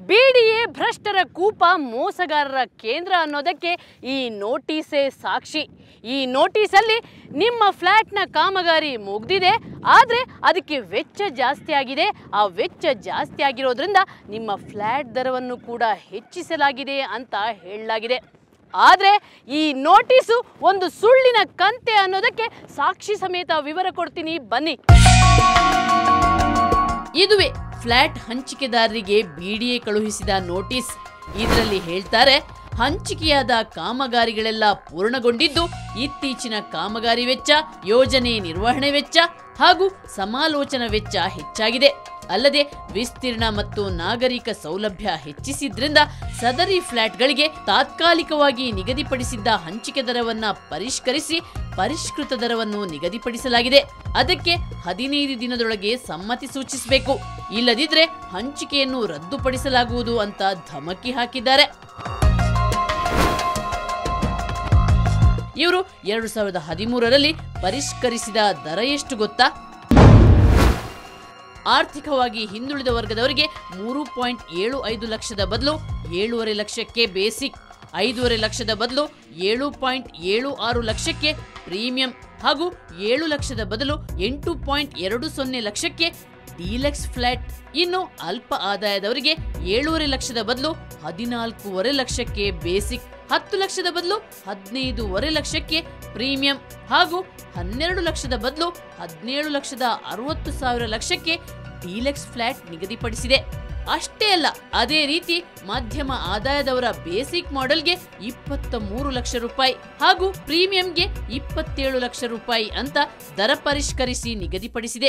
BDA ಭ್ರಷ್ಟರ ಕೂಪ ಮೋಸಗಾರರ ಕೇಂದ್ರ ಅನ್ನೋದಕ್ಕೆ ಈ ನೋಟಿಸೇ ಸಾಕ್ಷಿ ಈ ನೋಟಿಸಲ್ಲಿ ನಿಮ್ಮ ಫ್ಲ್ಯಾಟ್ನ ಕಾಮಗಾರಿ ಮುಗ್ದಿದೆ ಆದರೆ ಅದಕ್ಕೆ ವೆಚ್ಚ ಜಾಸ್ತಿ ಆಗಿದೆ ಆ ವೆಚ್ಚ ಜಾಸ್ತಿ ಆಗಿರೋದ್ರಿಂದ ನಿಮ್ಮ ಫ್ಲ್ಯಾಟ್ ದರವನ್ನು ಕೂಡ ಹೆಚ್ಚಿಸಲಾಗಿದೆ ಅಂತ ಹೇಳಲಾಗಿದೆ ಆದರೆ ಈ ನೋಟಿಸು ಒಂದು ಸುಳ್ಳಿನ ಕಂತೆ ಅನ್ನೋದಕ್ಕೆ ಸಾಕ್ಷಿ ಸಮೇತ ವಿವರ ಕೊಡ್ತೀನಿ ಬನ್ನಿ ಇದುವೇ ಫ್ಲಾಟ್ ಹಂಚಿಕೆದಾರರಿಗೆ ಬಿಡಿಎ ಕಳುಹಿಸಿದ ನೋಟಿಸ್ ಇದರಲ್ಲಿ ಹೇಳ್ತಾರೆ ಹಂಚಿಕೆಯಾದ ಕಾಮಗಾರಿಗಳೆಲ್ಲ ಪೂರ್ಣಗೊಂಡಿದ್ದು ಇತ್ತೀಚಿನ ಕಾಮಗಾರಿ ವೆಚ್ಚ ಯೋಜನೆ ನಿರ್ವಹಣೆ ವೆಚ್ಚ ಹಾಗೂ ಸಮಾಲೋಚನಾ ವೆಚ್ಚ ಹೆಚ್ಚಾಗಿದೆ ಅಲ್ಲದೆ ವಿಸ್ತೀರ್ಣ ಮತ್ತು ನಾಗರಿಕ ಸೌಲಭ್ಯ ಹೆಚ್ಚಿಸಿದ್ರಿಂದ ಸದರಿ ಫ್ಲಾಟ್ಗಳಿಗೆ ತಾತ್ಕಾಲಿಕವಾಗಿ ನಿಗದಿಪಡಿಸಿದ್ದ ಹಂಚಿಕೆ ದರವನ್ನ ಪರಿಷ್ಕರಿಸಿ ಪರಿಷ್ಕೃತ ದರವನ್ನು ನಿಗದಿಪಡಿಸಲಾಗಿದೆ ಅದಕ್ಕೆ ಹದಿನೈದು ದಿನದೊಳಗೆ ಸಮ್ಮತಿ ಸೂಚಿಸಬೇಕು ಇಲ್ಲದಿದ್ರೆ ಹಂಚಿಕೆಯನ್ನು ರದ್ದುಪಡಿಸಲಾಗುವುದು ಅಂತ ಧಮಕಿ ಹಾಕಿದ್ದಾರೆ ಇವರು ಎರಡು ಸಾವಿರದ ಹದಿಮೂರರಲ್ಲಿ ಪರಿಷ್ಕರಿಸಿದ ದರ ಎಷ್ಟು ಗೊತ್ತಾ ಆರ್ಥಿಕವಾಗಿ ಹಿಂದುಳಿದ ವರ್ಗದವರಿಗೆ ಮೂರು ಪಾಯಿಂಟ್ ಏಳು ಐದು ಲಕ್ಷದ ಬದಲು ಏಳೂವರೆ ಲಕ್ಷಕ್ಕೆ ಬೇಸಿಕ್ ಐದೂವರೆ ಲಕ್ಷದ ಬದಲು ಏಳು ಪಾಯಿಂಟ್ ಏಳು ಆರು ಲಕ್ಷಕ್ಕೆ ಪ್ರೀಮಿಯಂ ಹಾಗೂ ಏಳು ಲಕ್ಷದ ಬದಲು ಎಂಟು ಪಾಯಿಂಟ್ ಎರಡು ಸೊನ್ನೆ ಲಕ್ಷಕ್ಕೆ ಡೀಲಕ್ಸ್ ಫ್ಲಾಟ್ ಇನ್ನು ಅಲ್ಪ ಆದಾಯದವರಿಗೆ ಏಳೂವರೆ ಲಕ್ಷದ ಬದಲು ಹದಿನಾಲ್ಕೂವರೆ ಲಕ್ಷಕ್ಕೆ ಬೇಸಿಕ್ ಹತ್ತು ಲಕ್ಷದ ಬದಲು ಹದಿನೈದೂವರೆ ಲಕ್ಷಕ್ಕೆ ಪ್ರೀಮಿಯಂ ಹಾಗೂ ಹನ್ನೆರಡು ಲಕ್ಷದ ಬದಲು ಹದಿನೇಳು ಲಕ್ಷದ ಅರವತ್ತು ಸಾವಿರ ಲಕ್ಷಕ್ಕೆ ಡೀಲಕ್ಸ್ ಫ್ಲಾಟ್ ನಿಗದಿಪಡಿಸಿದೆ ಅಷ್ಟೇ ಅಲ್ಲ ಅದೇ ರೀತಿ ಮಧ್ಯಮ ಆದಾಯದವರ ಬೇಸಿಕ್ ಮಾಡೆಲ್ಗೆ ಇಪ್ಪತ್ತ ಮೂರು ಲಕ್ಷ ರೂಪಾಯಿ ಹಾಗೂ ಪ್ರೀಮಿಯಂಗೆ ಇಪ್ಪತ್ತೇಳು ಲಕ್ಷ ರೂಪಾಯಿ ಅಂತ ದರ ಪರಿಷ್ಕರಿಸಿ ನಿಗದಿಪಡಿಸಿದೆ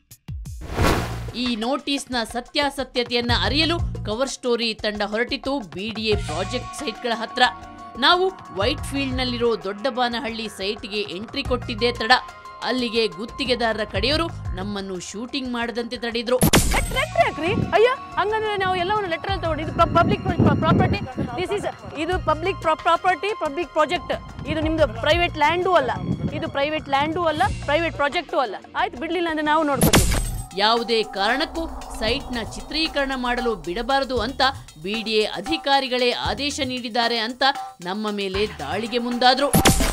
ಈ ನೋಟಿಸ್ನ ಸತ್ಯಾಸತ್ಯತೆಯನ್ನ ಅರಿಯಲು ಕವರ್ ಸ್ಟೋರಿ ತಂಡ ಹೊರಟಿತು ಬಿಡಿಎ ಪ್ರಾಜೆಕ್ಟ್ ಸೈಟ್ಗಳ ಹತ್ರ ನಾವು ವೈಟ್ ಫೀಲ್ಡ್ನಲ್ಲಿರೋ ದೊಡ್ಡಬಾನಹಳ್ಳಿ ಸೈಟ್ಗೆ ಎಂಟ್ರಿ ಕೊಟ್ಟಿದ್ದೇ ತಡ ಅಲ್ಲಿಗೆ ಗುತ್ತಿಗೆದಾರರ ಕಡೆಯವರು ನಮ್ಮನ್ನು ಶೂಟಿಂಗ್ ಮಾಡದಂತೆ ತಡೆದ್ರು ಲೆಟ್ರ್ ಯಾಕ್ರಿ ಅಯ್ಯ ಹಂಗಂದ್ರೆ ನಾವು ಎಲ್ಲವನ್ನು ಲೆಟರ್ ಅಂತ ತಗೊಂಡು ಇದು ಪಬ್ಲಿಕ್ ಪ್ರಾಪರ್ಟಿ ದಿಸ್ ಇಸ್ ಇದು ಪಬ್ಲಿಕ್ ಪ್ರಾಪರ್ಟಿ ಪಬ್ಲಿಕ್ ಪ್ರಾಜೆಕ್ಟ್ ಇದು ನಿಮ್ದು ಪ್ರೈವೇಟ್ ಲ್ಯಾಂಡು ಅಲ್ಲ ಇದು ಪ್ರೈವೇಟ್ ಲ್ಯಾಂಡು ಅಲ್ಲ ಪ್ರೈವೇಟ್ ಪ್ರಾಜೆಕ್ಟು ಅಲ್ಲ ಆಯ್ತು ಬಿಡ್ಲಿಲ್ಲ ಅಂದ್ರೆ ನಾವು ನೋಡ್ಕೊತೀವಿ ಯಾವುದೇ ಕಾರಣಕ್ಕೂ ಸೈಟ್ನ ಚಿತ್ರೀಕರಣ ಮಾಡಲು ಬಿಡಬಾರದು ಅಂತ ಬಿಡಿಎ ಅಧಿಕಾರಿಗಳೇ ಆದೇಶ ನೀಡಿದ್ದಾರೆ ಅಂತ ನಮ್ಮ ಮೇಲೆ ದಾಳಿಗೆ ಮುಂದಾದ್ರು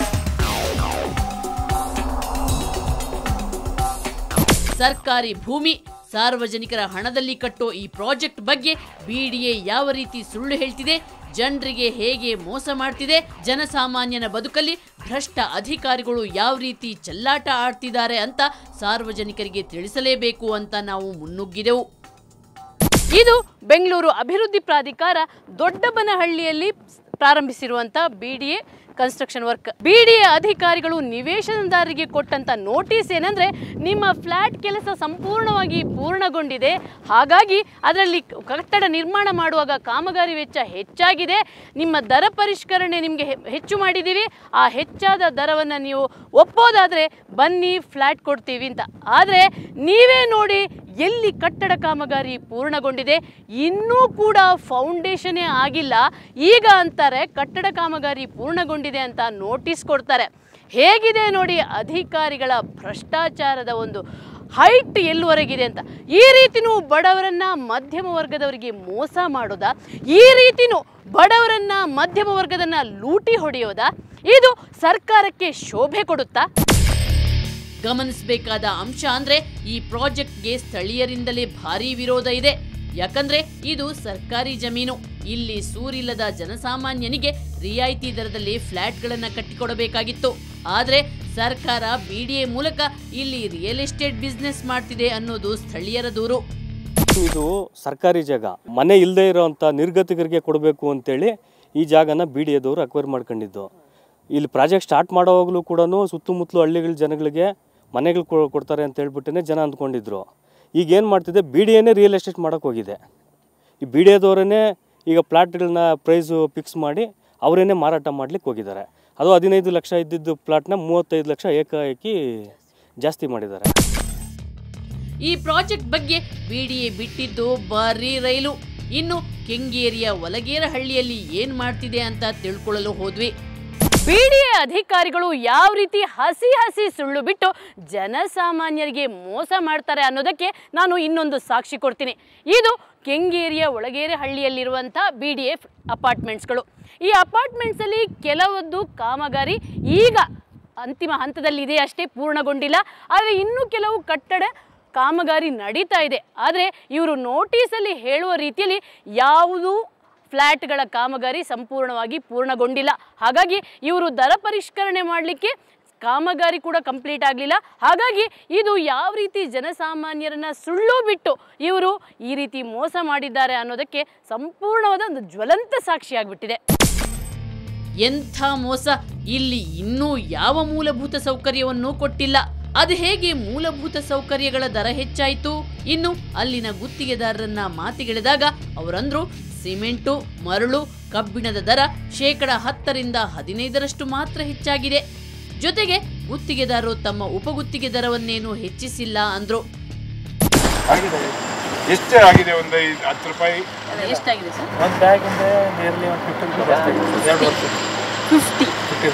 ಸರ್ಕಾರಿ ಭೂಮಿ ಸಾರ್ವಜನಿಕರ ಹಣದಲ್ಲಿ ಕಟ್ಟೋ ಈ ಪ್ರಾಜೆಕ್ಟ್ ಬಗ್ಗೆ ಬಿಡಿಎ ಯಾವ ರೀತಿ ಸುಳ್ಳು ಹೇಳ್ತಿದೆ ಜನರಿಗೆ ಹೇಗೆ ಮೋಸ ಮಾಡ್ತಿದೆ ಜನಸಾಮಾನ್ಯನ ಬದುಕಲ್ಲಿ ಭ್ರಷ್ಟ ಅಧಿಕಾರಿಗಳು ಯಾವ ರೀತಿ ಚೆಲ್ಲಾಟ ಆಡ್ತಿದ್ದಾರೆ ಅಂತ ಸಾರ್ವಜನಿಕರಿಗೆ ತಿಳಿಸಲೇಬೇಕು ಅಂತ ನಾವು ಮುನ್ನುಗ್ಗಿದೆವು ಇದು ಬೆಂಗಳೂರು ಅಭಿವೃದ್ಧಿ ಪ್ರಾಧಿಕಾರ ದೊಡ್ಡಬನಹಳ್ಳಿಯಲ್ಲಿ ಪ್ರಾರಂಭಿಸಿರುವಂತ ಬಿಡಿಎ ಕನ್ಸ್ಟ್ರಕ್ಷನ್ ವರ್ಕ್ ಬಿಡಿಎ ಅಧಿಕಾರಿಗಳು ನಿವೇಶನದಾರರಿಗೆ ಕೊಟ್ಟಂತ ನೋಟಿಸ್ ಏನಂದ್ರೆ ನಿಮ್ಮ ಫ್ಲಾಟ್ ಕೆಲಸ ಸಂಪೂರ್ಣವಾಗಿ ಪೂರ್ಣಗೊಂಡಿದೆ ಹಾಗಾಗಿ ಅದರಲ್ಲಿ ಕಟ್ಟಡ ನಿರ್ಮಾಣ ಮಾಡುವಾಗ ಕಾಮಗಾರಿ ವೆಚ್ಚ ಹೆಚ್ಚಾಗಿದೆ ನಿಮ್ಮ ದರ ಪರಿಷ್ಕರಣೆ ನಿಮಗೆ ಹೆಚ್ಚು ಮಾಡಿದ್ದೀವಿ ಆ ಹೆಚ್ಚಾದ ದರವನ್ನು ನೀವು ಒಪ್ಪೋದಾದ್ರೆ ಬನ್ನಿ ಫ್ಲಾಟ್ ಕೊಡ್ತೀವಿ ಅಂತ ಆದರೆ ನೀವೇ ನೋಡಿ ಎಲ್ಲಿ ಕಟ್ಟಡ ಕಾಮಗಾರಿ ಪೂರ್ಣಗೊಂಡಿದೆ ಇನ್ನೂ ಕೂಡ ಫೌಂಡೇಶನೇ ಆಗಿಲ್ಲ ಈಗ ಅಂತಾರೆ ಕಟ್ಟಡ ಕಾಮಗಾರಿ ಪೂರ್ಣಗೊಂಡಿದೆ ಅಂತ ನೋಟಿಸ್ ಕೊಡ್ತಾರೆ ಹೇಗಿದೆ ನೋಡಿ ಅಧಿಕಾರಿಗಳ ಭ್ರಷ್ಟಾಚಾರದ ಒಂದು ಹೈಟ್ ಎಲ್ಲುವರೆಗಿದೆ ಅಂತ ಈ ರೀತಿನೂ ಬಡವರನ್ನ ಮಧ್ಯಮ ವರ್ಗದವರಿಗೆ ಮೋಸ ಮಾಡೋದಾ ಈ ರೀತಿನೂ ಬಡವರನ್ನ ಮಧ್ಯಮ ವರ್ಗದನ್ನ ಲೂಟಿ ಹೊಡೆಯೋದಾ ಇದು ಸರ್ಕಾರಕ್ಕೆ ಶೋಭೆ ಕೊಡುತ್ತಾ ಗಮನಿಸಬೇಕಾದ ಅಂಶ ಅಂದ್ರೆ ಈ ಪ್ರಾಜೆಕ್ಟ್ಗೆ ಸ್ಥಳೀಯರಿಂದಲೇ ಭಾರಿ ವಿರೋಧ ಇದೆ ಯಾಕಂದ್ರೆ ಇದು ಸರ್ಕಾರಿ ಜಮೀನು ಇಲ್ಲಿ ಸೂರಿಲ್ಲದ ಜನಸಾಮಾನ್ಯನಿಗೆ ರಿಯಾಯಿತಿ ದರದಲ್ಲಿ ಫ್ಲಾಟ್ಗಳನ್ನ ಕಟ್ಟಿಕೊಡಬೇಕಾಗಿತ್ತು ಆದ್ರೆ ಸರ್ಕಾರ ಬಿಡಿಎ ಮೂಲಕ ಇಲ್ಲಿ ರಿಯಲ್ ಎಸ್ಟೇಟ್ ಬಿಸ್ನೆಸ್ ಮಾಡ್ತಿದೆ ಅನ್ನೋದು ಸ್ಥಳೀಯರ ದೂರು ಇದು ಸರ್ಕಾರಿ ಜಾಗ ಮನೆ ಇಲ್ಲದೆ ಇರೋವಂಥ ನಿರ್ಗತಿಕರಿಗೆ ಕೊಡಬೇಕು ಅಂತೇಳಿ ಈ ಜಾಗನ ಬಿ ಡಿ ಎದವರು ಅಕ್ವೈರ್ ಮಾಡ್ಕೊಂಡಿದ್ದು ಇಲ್ಲಿ ಪ್ರಾಜೆಕ್ಟ್ ಸ್ಟಾರ್ಟ್ ಮಾಡೋವಾಗಲೂ ಕೂಡ ಸುತ್ತಮುತ್ತಲು ಹಳ್ಳಿಗಳ ಜನಗಳಿಗೆ ಮನೆಗಳು ಕೊ- ಕೊಡ್ತಾರೆ ಅಂತ ಹೇಳ್ಬಿಟ್ಟೇ ಜನ ಅಂದ್ಕೊಂಡಿದ್ರು ಈಗ ಏನು ಮಾಡ್ತಿದೆ ಬಿ ಡಿ ಎನೇ ರಿಯಲ್ ಎಸ್ಟೇಟ್ ಮಾಡೋಕ್ಕೆ ಹೋಗಿದೆ ಈ ಬಿ ಡಿ ಎದವರೇ ಈಗ ಪ್ಲಾಟ್ಗಳನ್ನ ಪ್ರೈಸು ಫಿಕ್ಸ್ ಮಾಡಿ ಅವರೇನೆ ಮಾರಾಟ ಮಾಡ್ಲಿಕ್ಕೆ ಹೋಗಿದ್ದಾರೆ ಅದು ಹದಿನೈದು ಲಕ್ಷ ಇದ್ದಿದ್ದು ಪ್ಲಾಟ್ನ ಮೂವತ್ತೈದು ಲಕ್ಷ ಏಕಾಏಕಿ ಜಾಸ್ತಿ ಮಾಡಿದ್ದಾರೆ ಈ ಪ್ರಾಜೆಕ್ಟ್ ಬಗ್ಗೆ ಬಿಡಿಎ ಬಿಟ್ಟಿದ್ದು ಬಾರಿ ರೈಲು ಇನ್ನು ಕೆಂಗೇರಿಯ ಒಲಗೇರಹಳ್ಳಿಯಲ್ಲಿ ಏನ್ ಮಾಡ್ತಿದೆ ಅಂತ ತಿಳ್ಕೊಳ್ಳಲು ಹೋದ್ವಿ ಬಿಡಿಎ ಅಧಿಕಾರಿಗಳು ಯಾವ ರೀತಿ ಹಸಿ ಹಸಿ ಸುಳ್ಳು ಬಿಟ್ಟು ಜನಸಾಮಾನ್ಯರಿಗೆ ಮೋಸ ಮಾಡ್ತಾರೆ ಅನ್ನೋದಕ್ಕೆ ನಾನು ಇನ್ನೊಂದು ಸಾಕ್ಷಿ ಕೊಡ್ತೀನಿ ಇದು ಕೆಂಗೇರಿಯ ಒಳಗೇರೆ ಹಳ್ಳಿಯಲ್ಲಿರುವಂಥ ಬಿ ಡಿ ಎಫ್ ಅಪಾರ್ಟ್ಮೆಂಟ್ಸ್ಗಳು ಈ ಅಪಾರ್ಟ್ಮೆಂಟ್ಸಲ್ಲಿ ಕೆಲವೊಂದು ಕಾಮಗಾರಿ ಈಗ ಅಂತಿಮ ಹಂತದಲ್ಲಿ ಇದೆ ಅಷ್ಟೇ ಪೂರ್ಣಗೊಂಡಿಲ್ಲ ಆದರೆ ಇನ್ನೂ ಕೆಲವು ಕಟ್ಟಡ ಕಾಮಗಾರಿ ನಡೀತಾ ಇದೆ ಆದರೆ ಇವರು ನೋಟಿಸಲ್ಲಿ ಹೇಳುವ ರೀತಿಯಲ್ಲಿ ಯಾವುದು ಫ್ಲ್ಯಾಟ್ಗಳ ಕಾಮಗಾರಿ ಸಂಪೂರ್ಣವಾಗಿ ಪೂರ್ಣಗೊಂಡಿಲ್ಲ ಹಾಗಾಗಿ ಇವರು ದರ ಪರಿಷ್ಕರಣೆ ಮಾಡಲಿಕ್ಕೆ ಕಾಮಗಾರಿ ಕೂಡ ಕಂಪ್ಲೀಟ್ ಆಗಲಿಲ್ಲ ಹಾಗಾಗಿ ಇದು ಯಾವ ರೀತಿ ಜನಸಾಮಾನ್ಯರನ್ನ ಸುಳ್ಳು ಬಿಟ್ಟು ಇವರು ಈ ರೀತಿ ಮೋಸ ಮಾಡಿದ್ದಾರೆ ಅನ್ನೋದಕ್ಕೆ ಸಂಪೂರ್ಣವಾದ ಒಂದು ಜ್ವಲಂತ ಸಾಕ್ಷಿಯಾಗ್ಬಿಟ್ಟಿದೆ ಎಂಥ ಮೋಸ ಇಲ್ಲಿ ಇನ್ನೂ ಯಾವ ಮೂಲಭೂತ ಸೌಕರ್ಯವನ್ನು ಕೊಟ್ಟಿಲ್ಲ ಅದು ಹೇಗೆ ಮೂಲಭೂತ ಸೌಕರ್ಯಗಳ ದರ ಹೆಚ್ಚಾಯಿತು ಇನ್ನು ಅಲ್ಲಿನ ಗುತ್ತಿಗೆದಾರರನ್ನ ಮಾತಿಗೆಳೆದಾಗ ಅವರಂದ್ರು ಸಿಮೆಂಟು ಮರಳು ಕಬ್ಬಿಣದ ದರ ಶೇಕಡ ಹತ್ತರಿಂದ ಹದಿನೈದರಷ್ಟು ಮಾತ್ರ ಹೆಚ್ಚಾಗಿದೆ ಜೊತೆಗೆ ಗುತ್ತಿಗೆದಾರರು ತಮ್ಮ ಉಪಗುತ್ತಿಗೆ ದರವನ್ನೇನು ಹೆಚ್ಚಿಸಿಲ್ಲ ಅಂದ್ರು ಆಗಿದೆ ಎಷ್ಟು ಆಗಿದೆ ಒಂದು ಐದು ಹತ್ತು ರೂಪಾಯಿ ಎಷ್ಟಾಗಿದೆ ಸರ್ ಒಂದು ಬ್ಯಾಗಿಂದ ನಿಯರ್ಲಿ ಒಂದು ಫಿಫ್ಟಿ ರುಪೀಸ್ ಜಾಸ್ತಿ ಎರಡು ವರ್ಷ ಫಿಫ್ಟಿ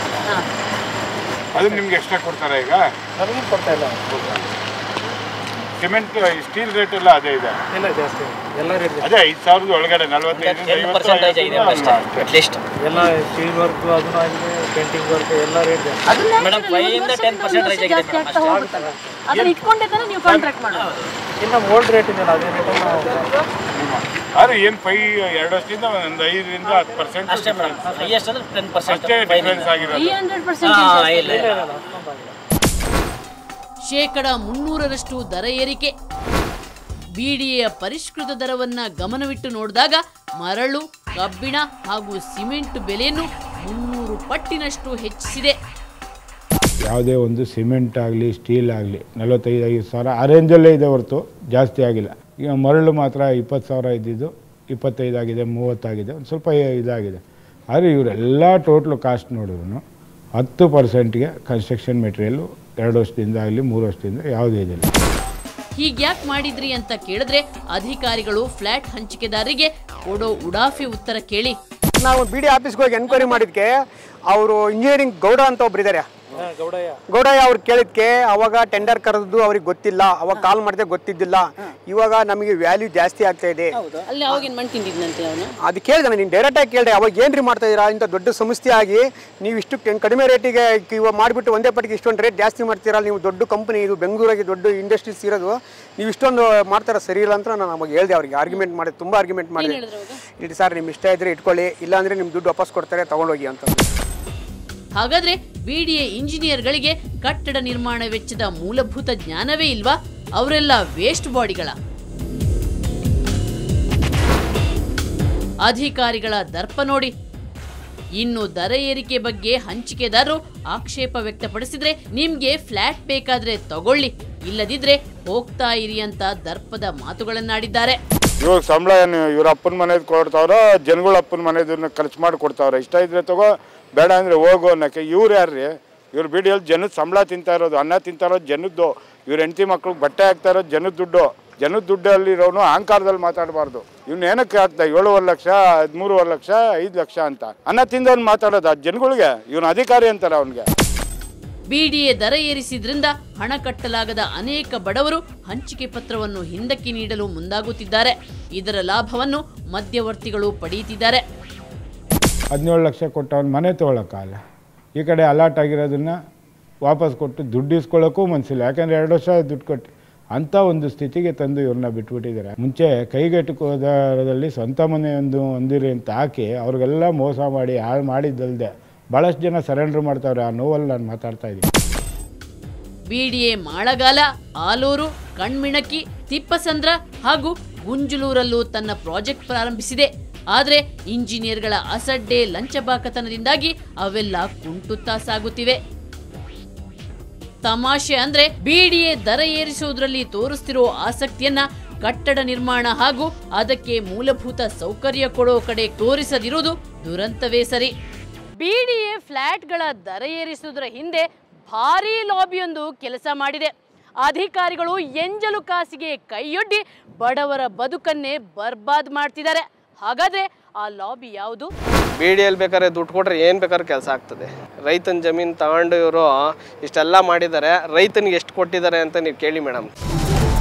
ಅದು ನಿಮ್ಗೆ ಎಕ್ಸ್ಟ್ರಾ ಕೊಡ್ತಾರಾ ಈಗ ನಮಗೂ ಕೊಡ್ತಾ ಇಲ್ಲ ಸಿಮೆಂಟ್ ಸ್ಟೀಲ್ ರೇಟ್ ಎಲ್ಲ ಅದೇ ಇದೆ ಇಲ್ಲ ಜಾಸ್ತಿ ಎಲ್ಲ ರೇಟ್ ಅದೇ ಐದು ಸಾವಿರದ ಒಳಗಡೆ ನಲವತ್ತೈದರಿಂದ ಟೆನ್ ಐವತ್ತು ಪರ್ಸೆಂಟೇಜ್ ಆಗಿದೆ ಅಷ್ಟೇ ಅಟ್ಲೀಸ್ಟ್ ಎಲ್ಲ ಸ್ಟೀಲ್ ವರ್ಕ್ ಅದನ್ನು ಆಗಿದೆ ಪೇಂಟಿಂಗ್ ವರ್ಕ್ ಎಲ್ಲ ರೇಟ್ ಜಾಸ್ತಿ ಮೇಡಮ್ ಫೈವ್ ಇಂದ ಟೆನ್ ಪರ್ಸೆಂಟ್ ರೈಸ್ ಆಗಿದೆ ಮೇಡಮ್ ಅಷ್ಟೇ ಅದನ್ನ ಇಟ್ಕೊಂಡೆ ತಾನೇ ನೀವು ಕಾಂಟ್ರಾಕ್ಟ್ ಮಾಡೋದು ಇನ್ನು ಓಲ್ಡ್ ರೇಟ್ ಇದೆ ಅದೇ ರೇಟಲ್ಲಿ ನಾವು ಆದ್ರೆ ಏನು ಫೈ ಎರಡು ವರ್ಷದಿಂದ ಒಂದು ಐದರಿಂದ ಹತ್ತು ಪರ್ಸೆಂಟ್ ಅಷ್ಟೇ ಮೇಡಮ್ ಹೈಯೆಸ್ಟ್ ಅಂದ್ರೆ ಟೆನ್ ಪರ್ಸೆಂಟ್ ಅಷ್ಟೇ ಡಿಫ್ರೆನ್ಸ್ ಆಗಿರೋದು ಹಂಡ್ರೆಡ್ ಇಲ್ಲ ಇಲ್ಲ ಶೇಕಡ ಮುನ್ನೂರರಷ್ಟು ದರ ಏರಿಕೆ ಬಿಡಿಎಯ ಪರಿಷ್ಕೃತ ದರವನ್ನ ಗಮನವಿಟ್ಟು ನೋಡಿದಾಗ ಮರಳು ಕಬ್ಬಿಣ ಹಾಗೂ ಸಿಮೆಂಟ್ ಬೆಲೆಯನ್ನು ಮುನ್ನೂರು ಪಟ್ಟಿನಷ್ಟು ಹೆಚ್ಚಿಸಿದೆ ಯಾವುದೇ ಒಂದು ಸಿಮೆಂಟ್ ಆಗಲಿ ಸ್ಟೀಲ್ ಆಗಲಿ ನಲವತ್ತೈದು ಐದು ಸಾವಿರ ಆ ರೇಂಜಲ್ಲೇ ಇದೆ ಹೊರತು ಜಾಸ್ತಿ ಆಗಿಲ್ಲ ಈಗ ಮರಳು ಮಾತ್ರ ಇಪ್ಪತ್ತು ಸಾವಿರ ಇದ್ದಿದ್ದು ಇಪ್ಪತ್ತೈದು ಆಗಿದೆ ಮೂವತ್ತಾಗಿದೆ ಒಂದು ಸ್ವಲ್ಪ ಇದಾಗಿದೆ ಆದರೆ ಇವರೆಲ್ಲ ಟೋಟ್ಲು ಕಾಸ್ಟ್ ನೋಡಿದ್ರು ಹತ್ತು ಪರ್ಸೆಂಟ್ಗೆ ಕನ್ಸ್ಟ್ರಕ್ಷನ್ ಮೆಟೀರಿಯಲ್ಲು ಎರಡು ವರ್ಷದಿಂದ ಆಗಲಿ ಮೂರು ವರ್ಷದಿಂದ ಯಾವುದೇ ಇದಿಲ್ಲ ಹೀಗ್ಯಾಕ್ ಮಾಡಿದ್ರಿ ಅಂತ ಕೇಳಿದ್ರೆ ಅಧಿಕಾರಿಗಳು ಫ್ಲಾಟ್ ಹಂಚಿಕೆದಾರರಿಗೆ ಕೊಡೋ ಉಡಾಫಿ ಉತ್ತರ ಕೇಳಿ ನಾವು ಬಿ ಡಿ ಆಫೀಸ್ಗೆ ಹೋಗಿ ಎನ್ಕ್ವೈರಿ ಮಾಡಿದ್ಕೆ ಅವರು ಇಂಜಿನಿಯರಿಂಗ್ ಗೌಡ ಅಂತ ಒಬ್ರು ಇದ್ದಾರೆ ಗೌಡಯ್ಯ ಗೌಡಯ್ಯ ಅವ್ರು ಕೇಳಿದ್ಕೆ ಅವಾಗ ಟೆಂಡರ್ ಕರೆದು ಅವ್ರಿಗೆ ಗೊತ್ತಿಲ್ಲ ಅವಾಗ ಕಾಲ್ ಮಾಡಿದೆ ಗೊತ್ತಿದ್ದಿಲ್ಲ ಇವಾಗ ನಮಗೆ ವ್ಯಾಲ್ಯೂ ಜಾಸ್ತಿ ಆಗ್ತಾ ಇದೆ ಅಲ್ಲಿ ಅವಾಗ ಏನ್ ಮಣ್ಣು ತಿಂದಿದ್ನಂತೆ ಅವನು ಅದು ಕೇಳಿದೆ ನೀನು ಡೈರೆಕ್ಟಾಗಿ ಕೇಳಿದೆ ಅವಾಗ ಏನ್ರಿ ಮಾಡ್ತಾ ಇದೀರಾ ಇಂಥ ದೊಡ್ಡ ಸಂಸ್ಥೆ ಆಗಿ ನೀವು ಇಷ್ಟು ಕೆ- ಕಡಿಮೆ ರೇಟಿಗೆ ಇವಾಗ ಮಾಡಿಬಿಟ್ಟು ಒಂದೇ ಪಟ್ಟಿಗೆ ಇಷ್ಟೊಂದು ರೇಟ್ ಜಾಸ್ತಿ ಮಾಡ್ತೀರಾ ನೀವು ದೊಡ್ಡ ಕಂಪನಿ ಇದು ಬೆಂಗಳೂರಾಗಿ ದೊಡ್ಡ ಇಂಡಸ್ಟ್ರೀಸ್ ಇರೋದು ನೀವು ಇಷ್ಟೊಂದು ಮಾಡ್ತಾರ ಸರಿ ಇಲ್ಲ ಅಂತ ನಾನು ಅವಾಗ ಹೇಳಿದೆ ಅವ್ರಿಗೆ ಆರ್ಗ್ಯುಮೆಂಟ್ ಮಾಡಿ ತುಂಬ ಆರ್ಗ್ಯುಮೆಂಟ್ ಮಾಡಿದೆ ಇಲ್ಲಿ ಸರ್ ನಿಮ್ಮ ಇಷ್ಟ ಇದ್ರೆ ಇಟ್ಕೊಳ್ಳಿ ಇಲ್ಲಾಂದ್ರೆ ನಿಮ್ಮ ದುಡ್ಡು ವಾಪಸ್ ಕೊಡ್ತಾರೆ ತಗೊಂಡೋಗಿ ಅಂತ ಹಾಗಾದ್ರೆ ಬಿಡಿಎ ಇಂಜಿನಿಯರ್ಗಳಿಗೆ ಕಟ್ಟಡ ನಿರ್ಮಾಣ ವೆಚ್ಚದ ಮೂಲಭೂತ ಜ್ಞಾನವೇ ಇಲ್ವಾ ಅವರೆಲ್ಲ ವೇಸ್ಟ್ ಬಾಡಿಗಳ ಅಧಿಕಾರಿಗಳ ದರ್ಪ ನೋಡಿ ಇನ್ನು ದರ ಏರಿಕೆ ಬಗ್ಗೆ ಹಂಚಿಕೆದಾರರು ಆಕ್ಷೇಪ ವ್ಯಕ್ತಪಡಿಸಿದ್ರೆ ನಿಮ್ಗೆ ಫ್ಲಾಟ್ ಬೇಕಾದ್ರೆ ತಗೊಳ್ಳಿ ಇಲ್ಲದಿದ್ರೆ ಹೋಗ್ತಾ ಇರಿ ಅಂತ ದರ್ಪದ ಮಾತುಗಳನ್ನಾಡಿದ್ದಾರೆ ಇವಾಗ ಸಂಬಳ ಏನು ಇವ್ರ ಅಪ್ಪನ ಮನೇದು ಕೊಡ್ತಾವ್ರ ಜನಗಳ ಅಪ್ಪನ ಮನೆದನ್ನ ಖರ್ಚು ಮಾಡಿ ಕೊಡ್ತಾವ್ರ ಇಷ್ಟ ಇದ್ರೆ ತಗೋ ಬೇಡ ಅಂದ್ರೆ ಹೋಗು ಅನ್ನಕ್ಕೆ ಇವ್ರು ಯಾರ್ರಿ ಇವ್ರು ಬಿಡಿಯಲ್ಲಿ ಜನದ ಸಂಬಳ ತಿಂತಾ ಇರೋದು ಅನ್ನ ತಿಂತಾ ಇರೋದು ಜನದ್ದು ಇವ್ರ ಹೆಂಡತಿ ಮಕ್ಳಿಗೆ ಬಟ್ಟೆ ಹಾಕ್ತಾ ಇರೋದು ಜನದ ದುಡ್ಡು ಜನದ ದುಡ್ಡಲ್ಲಿರೋನು ಅಹಂಕಾರದಲ್ಲಿ ಮಾತಾಡಬಾರ್ದು ಇವ್ನು ಏನಕ್ಕೆ ಹಾಕ್ತಾ ಏಳುವರೆ ಲಕ್ಷ ಹದಿಮೂರುವರೆ ಲಕ್ಷ ಐದು ಲಕ್ಷ ಅಂತ ಅನ್ನ ತಿಂದವ್ನು ಮಾತಾಡೋದು ಆ ಜನಗಳಿಗೆ ಇವನು ಅಧಿಕಾರಿ ಅಂತಾರೆ ಅವನಿಗೆ ಬಿಡಿಎ ದರ ಏರಿಸಿದ್ರಿಂದ ಹಣ ಕಟ್ಟಲಾಗದ ಅನೇಕ ಬಡವರು ಹಂಚಿಕೆ ಪತ್ರವನ್ನು ಹಿಂದಕ್ಕೆ ನೀಡಲು ಮುಂದಾಗುತ್ತಿದ್ದಾರೆ ಇದರ ಲಾಭವನ್ನು ಮಧ್ಯವರ್ತಿಗಳು ಪಡೆಯುತ್ತಿದ್ದಾರೆ ಹದಿನೇಳು ಲಕ್ಷ ಕೊಟ್ಟು ಅವ್ನು ಮನೆ ತೊಗೊಳಕ್ಕಾಗಲ್ಲ ಈ ಕಡೆ ಅಲಾಟ್ ಆಗಿರೋದನ್ನು ವಾಪಸ್ ಕೊಟ್ಟು ದುಡ್ಡು ಇಸ್ಕೊಳ್ಳೋಕ್ಕೂ ಮನಸ್ಸಿಲ್ಲ ಯಾಕಂದರೆ ಎರಡು ವರ್ಷ ದುಡ್ಡು ಕೊಟ್ಟು ಅಂಥ ಒಂದು ಸ್ಥಿತಿಗೆ ತಂದು ಇವ್ರನ್ನ ಬಿಟ್ಬಿಟ್ಟಿದ್ದಾರೆ ಮುಂಚೆ ಕೈಗೆಟುಕೋದರದಲ್ಲಿ ಸ್ವಂತ ಮನೆ ಒಂದು ಹೊಂದಿರಿ ಅಂತ ಹಾಕಿ ಅವ್ರಿಗೆಲ್ಲ ಮೋಸ ಮಾಡಿ ಹಾಳು ಮಾಡಿದ್ದಲ್ದೆ ಭಾಳಷ್ಟು ಜನ ಸರೆಂಡ್ರ್ ಮಾಡ್ತಾವ್ರೆ ಆ ನೋವಲ್ಲಿ ನಾನು ಮಾತಾಡ್ತಾ ಇದ್ದೀನಿ ಬಿಡಿಎ ಮಾಳಗಾಲ ಆಲೂರು ಕಣ್ಮಿಣಕಿ ತಿಪ್ಪಸಂದ್ರ ಹಾಗೂ ಗುಂಜಲೂರಲ್ಲೂ ತನ್ನ ಪ್ರಾಜೆಕ್ಟ್ ಪ್ರಾರಂಭಿಸಿದೆ ಆದರೆ ಇಂಜಿನಿಯರ್ಗಳ ಅಸಡ್ಡೆ ಲಂಚಬಾಕತನದಿಂದಾಗಿ ಅವೆಲ್ಲ ಕುಂಟುತ್ತಾ ಸಾಗುತ್ತಿವೆ ತಮಾಷೆ ಅಂದ್ರೆ ಬಿಡಿಎ ದರ ಏರಿಸುವುದರಲ್ಲಿ ತೋರಿಸ್ತಿರೋ ಆಸಕ್ತಿಯನ್ನ ಕಟ್ಟಡ ನಿರ್ಮಾಣ ಹಾಗೂ ಅದಕ್ಕೆ ಮೂಲಭೂತ ಸೌಕರ್ಯ ಕೊಡೋ ಕಡೆ ತೋರಿಸದಿರುವುದು ದುರಂತವೇ ಸರಿ ಬಿಡಿಎ ಫ್ಲಾಟ್ಗಳ ದರ ಏರಿಸುವುದರ ಹಿಂದೆ ಭಾರೀ ಲಾಬಿಯೊಂದು ಕೆಲಸ ಮಾಡಿದೆ ಅಧಿಕಾರಿಗಳು ಎಂಜಲು ಕಾಸಿಗೆ ಕೈಯೊಡ್ಡಿ ಬಡವರ ಬದುಕನ್ನೇ ಬರ್ಬಾದ್ ಮಾಡ್ತಿದ್ದಾರೆ ಹಾಗಾದ್ರೆ ಆ ಲಾಬಿ ಯಾವುದು ಬಿ ಡಿ ಎಲ್ ಬೇಕಾದ್ರೆ ದುಡ್ಡು ಕೊಟ್ರೆ ಏನು ಬೇಕಾದ್ರೆ ಕೆಲಸ ಆಗ್ತದೆ ರೈತನ ಜಮೀನು ತಗೊಂಡು ಇವರು ಇಷ್ಟೆಲ್ಲ ಮಾಡಿದ್ದಾರೆ ರೈತನಿಗೆ ಎಷ್ಟು ಕೊಟ್ಟಿದ್ದಾರೆ ಅಂತ ನೀವು ಕೇಳಿ ಮೇಡಮ್